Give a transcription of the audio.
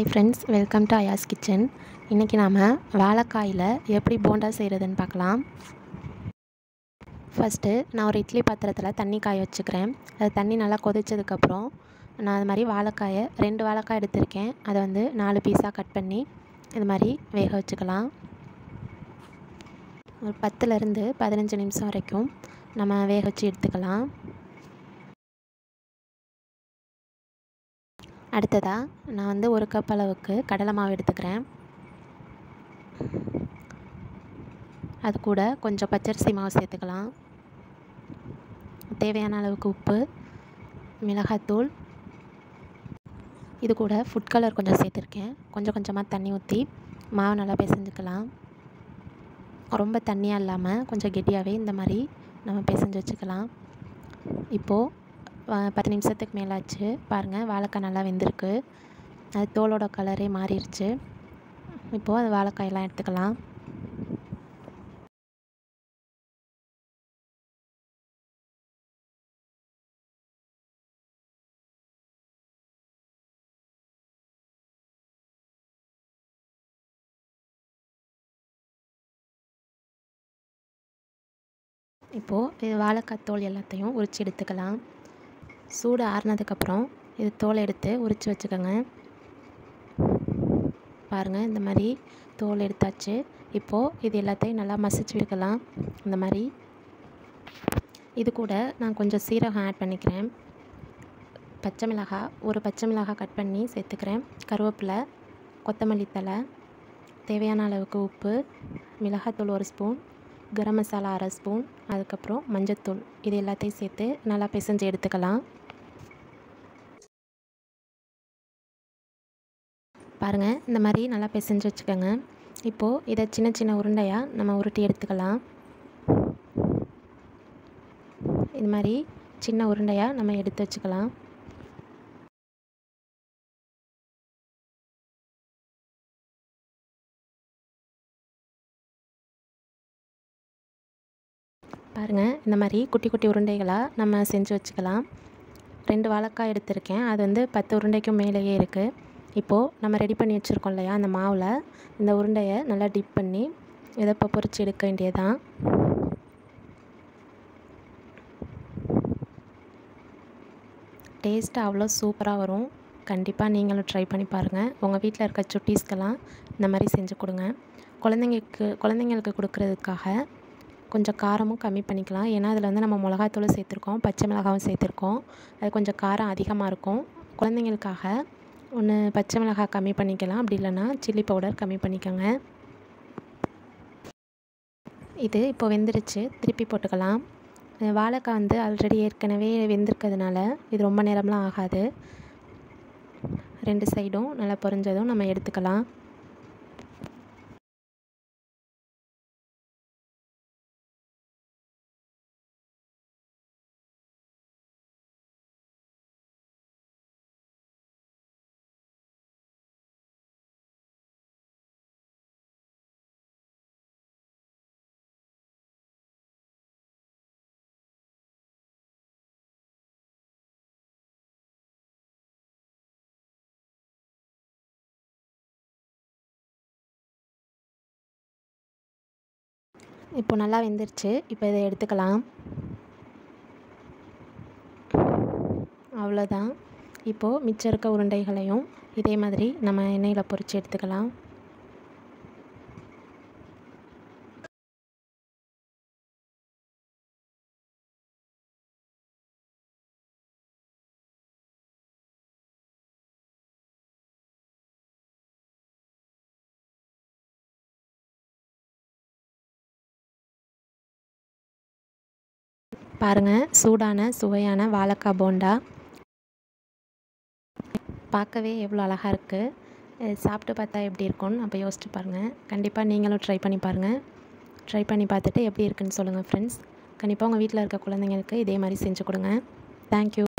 hi friends welcome to Ayaz kitchen இன்றைக்கி நாம் வாழைக்காயில் எப்படி போண்டா செய்கிறதுன்னு பார்க்கலாம் ஃபஸ்ட்டு நான் ஒரு இட்லி பாத்திரத்தில் தண்ணி காய வச்சுக்கிறேன் அது தண்ணி நல்லா கொதிச்சதுக்கப்புறம் நான் அது மாதிரி வாழைக்காயை ரெண்டு வாழைக்காய் எடுத்திருக்கேன் அதை வந்து நாலு பீஸாக கட் பண்ணி இது மாதிரி வேக வச்சுக்கலாம் ஒரு பத்துலேருந்து பதினஞ்சு நிமிஷம் வரைக்கும் நம்ம வேக வச்சு எடுத்துக்கலாம் அடுத்ததாக நான் வந்து ஒரு கப் அளவுக்கு கடலை மாவு எடுத்துக்கிறேன் அது கூட கொஞ்சம் பச்சரிசி மாவு சேர்த்துக்கலாம் தேவையான அளவுக்கு உப்பு மிளகாத்தூள் இது கூட ஃபுட் கலர் கொஞ்சம் சேர்த்துருக்கேன் கொஞ்சம் கொஞ்சமாக தண்ணி ஊற்றி மாவு நல்லா பிசைஞ்சுக்கலாம் ரொம்ப தண்ணியாக இல்லாமல் கொஞ்சம் கெட்டியாகவே இந்த மாதிரி நம்ம பிசைஞ்சு வச்சுக்கலாம் இப்போது பத்து நிமிஷத்துக்கு மேலாச்சு பாருங்கள் வாழைக்காய் நல்லா வெந்திருக்கு அது தோலோட கலரே மாறிடுச்சு இப்போது அது வாழைக்காயெல்லாம் எடுத்துக்கலாம் இப்போது இது வாழைக்காய் தோல் எல்லாத்தையும் உரித்து எடுத்துக்கலாம் சூடு ஆறுனதுக்கப்புறம் இது தோலை எடுத்து உரித்து வச்சுக்கோங்க பாருங்கள் இந்த மாதிரி தோல் எடுத்தாச்சு இப்போது இது எல்லாத்தையும் நல்லா மசிச்சு விடுக்கலாம் இந்த மாதிரி இது கூட நான் கொஞ்சம் சீரகம் ஆட் பண்ணிக்கிறேன் பச்சை மிளகாய் ஒரு பச்சை மிளகாய் கட் பண்ணி சேர்த்துக்கிறேன் கருவேப்பிலை கொத்தமல்லி தலை தேவையான அளவுக்கு உப்பு மிளகாத்தூள் ஒரு ஸ்பூன் கரம் மசாலா அரை ஸ்பூன் அதுக்கப்புறம் மஞ்சத்தூள் இது எல்லாத்தையும் சேர்த்து நல்லா பிசைஞ்சு எடுத்துக்கலாம் பாருங்கள் இந்த மாதிரி நல்லா பிசைஞ்சு வச்சுக்கோங்க இப்போது இதை சின்ன சின்ன உருண்டையாக நம்ம உருட்டி எடுத்துக்கலாம் இது மாதிரி சின்ன உருண்டையாக நம்ம எடுத்து வச்சுக்கலாம் பாருங்கள் இந்த மாதிரி குட்டி குட்டி உருண்டைகளாக நம்ம செஞ்சு வச்சுக்கலாம் ரெண்டு வாழைக்காய் எடுத்திருக்கேன் அது வந்து பத்து உருண்டைக்கும் மேலேயே இருக்குது இப்போது நம்ம ரெடி பண்ணி வச்சுருக்கோம் இல்லையா அந்த மாவில் இந்த உருண்டையை நல்லா டிப் பண்ணி இதை இப்போ பொறிச்சு எடுக்க வேண்டியதான் டேஸ்ட்டு அவ்வளோ சூப்பராக வரும் கண்டிப்பாக நீங்களும் ட்ரை பண்ணி பாருங்கள் உங்கள் வீட்டில் இருக்க சுட்டீஸ்க்கெல்லாம் இந்த மாதிரி செஞ்சு கொடுங்க குழந்தைங்களுக்கு குழந்தைங்களுக்கு கொடுக்குறதுக்காக கொஞ்சம் காரமும் கம்மி பண்ணிக்கலாம் ஏன்னா அதில் வந்து நம்ம மிளகாத்தூள் சேர்த்துருக்கோம் பச்சை மிளகாவும் சேர்த்துருக்கோம் அது கொஞ்சம் காரம் அதிகமாக இருக்கும் குழந்தைங்களுக்காக ஒன்று பச்சை மிளகாய் கம்மி பண்ணிக்கலாம் அப்படி இல்லைன்னா சில்லி பவுடர் கம்மி பண்ணிக்கோங்க இது இப்போ வெந்துருச்சு திருப்பி போட்டுக்கலாம் வாழைக்காய் வந்து ஆல்ரெடி ஏற்கனவே வெந்திருக்கிறதுனால இது ரொம்ப நேரம்லாம் ஆகாது ரெண்டு சைடும் நல்லா பொரிஞ்சதும் நம்ம எடுத்துக்கலாம் இப்போ நல்லா வெந்துருச்சு இப்போ இதை எடுத்துக்கலாம் அவ்வளோதான் இப்போது மிச்சம் இருக்க உருண்டைகளையும் இதே மாதிரி நம்ம எண்ணெயில் பொரித்து எடுத்துக்கலாம் பாருங்கள் சூடான சுவையான வாழைக்காய் போண்டா பார்க்கவே எவ்வளோ அழகாக இருக்குது சாப்பிட்டு பார்த்தா எப்படி இருக்கும்னு அப்போ யோசிச்சு பாருங்கள் கண்டிப்பாக நீங்களும் ட்ரை பண்ணி பாருங்கள் ட்ரை பண்ணி பார்த்துட்டு எப்படி இருக்குன்னு சொல்லுங்கள் ஃப்ரெண்ட்ஸ் கண்டிப்பாக உங்கள் வீட்டில் இருக்க குழந்தைங்களுக்கு இதே மாதிரி செஞ்சு கொடுங்க தேங்க்யூ